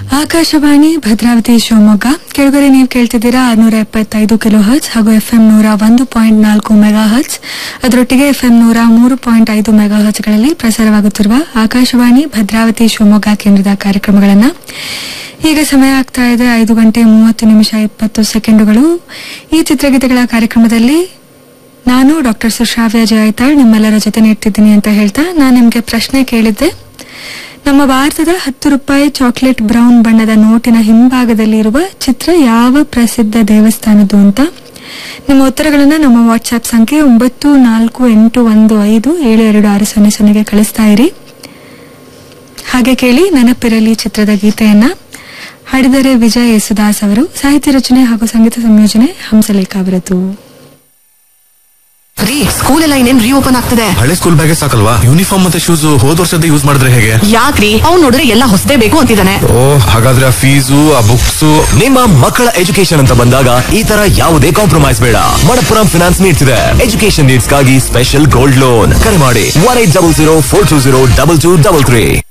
ಆಕಾಶವಾಣಿ ಭದ್ರಾವತಿ ಶಿವಮೊಗ್ಗ ಕೆಳಗಡೆ ನೀವು ಕೇಳ್ತಿದ್ದೀರಾ ಆರ್ನೂರ ಎಪ್ಪತ್ತೈದು ಕಿಲೋ ಹರ್ಟ್ಸ್ ಹಾಗೂ ಎಫ್ಎಂ ನೂರ ಒಂದು ಪಾಯಿಂಟ್ ನಾಲ್ಕು ಮೆಗಾ ಹರ್ಟ್ಸ್ ಅದರೊಟ್ಟಿಗೆ ಎಫ್ಎಂ ನೂರ ಮೂರು ಪಾಯಿಂಟ್ ಐದು ಮೆಗಾ ಹರ್ಟ್ಸ್ಗಳಲ್ಲಿ ಪ್ರಸಾರವಾಗುತ್ತಿರುವ ಆಕಾಶವಾಣಿ ಭದ್ರಾವತಿ ಶಿವಮೊಗ್ಗ ಕೇಂದ್ರದ ಕಾರ್ಯಕ್ರಮಗಳನ್ನ ಈಗ ಸಮಯ ಆಗ್ತಾ ಇದೆ ಐದು ಗಂಟೆ ಮೂವತ್ತು ನಿಮಿಷ ಇಪ್ಪತ್ತು ಸೆಕೆಂಡುಗಳು ಈ ಚಿತ್ರಗೀತೆಗಳ ಕಾರ್ಯಕ್ರಮದಲ್ಲಿ ನಾನು ಡಾಕ್ಟರ್ ಸುಶ್ರಾವ್ಯ ಜಯಾಯ್ತಾಳ್ ನಿಮ್ಮೆಲ್ಲರ ಜೊತೆ ನೀಡ್ತಿದ್ದೀನಿ ಅಂತ ಹೇಳ್ತಾ ನಾನು ನಿಮಗೆ ಪ್ರಶ್ನೆ ಕೇಳಿದ್ದೆ ನಮ್ಮ ಭಾರತದ ಹತ್ತು ರೂಪಾಯಿ ಚಾಕ್ಲೇಟ್ ಬ್ರೌನ್ ಬಣ್ಣದ ನೋಟಿನ ಹಿಂಭಾಗದಲ್ಲಿ ಇರುವ ಚಿತ್ರ ಯಾವ ಪ್ರಸಿದ್ಧ ದೇವಸ್ಥಾನದ್ದು ಅಂತ ನಿಮ್ಮ ಉತ್ತರಗಳನ್ನು ನಮ್ಮ ವಾಟ್ಸ್ಆಪ್ ಸಂಖ್ಯೆ ಒಂಬತ್ತು ನಾಲ್ಕು ಎಂಟು ಒಂದು ಐದು ಏಳು ಎರಡು ಆರು ಸೊನ್ನೆ ಸೊನ್ನೆಗೆ ಕಳಿಸ್ತಾ ಇರಿ ಹಾಗೆ ಕೇಳಿ ನೆನಪಿರಲಿ ಚಿತ್ರದ ಗೀತೆಯನ್ನ ಹಾಡಿದರೆ ವಿಜಯ್ ಯೇಸುದಾಸ್ ಅವರು ಸಾಹಿತ್ಯ ರಚನೆ ಹಾಗೂ ಸಂಗೀತ ಸಂಯೋಜನೆ ಹಂಸಲೇಖ ಅವರದ್ದು ರೀ ಸ್ಕೂಲ್ ಎಲ್ಲ ಇನ್ನೇನ್ ರೀಓಪನ್ ಆಗ್ತದೆ ಹಳೆ ಸ್ಕೂಲ್ ಬ್ಯಾಗೆ ಸಾಕಲ್ವಾ ಯೂನಿಫಾರ್ಮ್ ಮತ್ತೆ ಶೂಸ್ ಹೋದ ವರ್ಷದ ಯೂಸ್ ಮಾಡಿದ್ರೆ ಹೇಗೆ ಯಾಕ್ರಿ ಅವ್ನ್ ನೋಡಿದ್ರೆ ಎಲ್ಲ ಹೊಸದೇ ಬೇಕು ಅಂತಿದ್ದಾನೆ ಓ ಹಾಗಾದ್ರೆ ಆ ಫೀಸು ಆ ಬುಕ್ಸ್ ನಿಮ್ಮ ಮಕ್ಕಳ ಎಜುಕೇಶನ್ ಅಂತ ಬಂದಾಗ ಈ ತರ ಯಾವುದೇ ಕಾಂಪ್ರಮೈಸ್ ಬೇಡ ಮಣಪ್ಪುರಂ ಫಿನಾನ್ಸ್ ನೀಡ್ತಿದೆ ಎಜುಕೇಶನ್ ನೀಡ್ಸ್ ಗಾಗಿ ಸ್ಪೆಷಲ್ ಗೋಲ್ಡ್ ಲೋನ್ ಕರೆ ಮಾಡಿ one eight double zero four two zero double two double three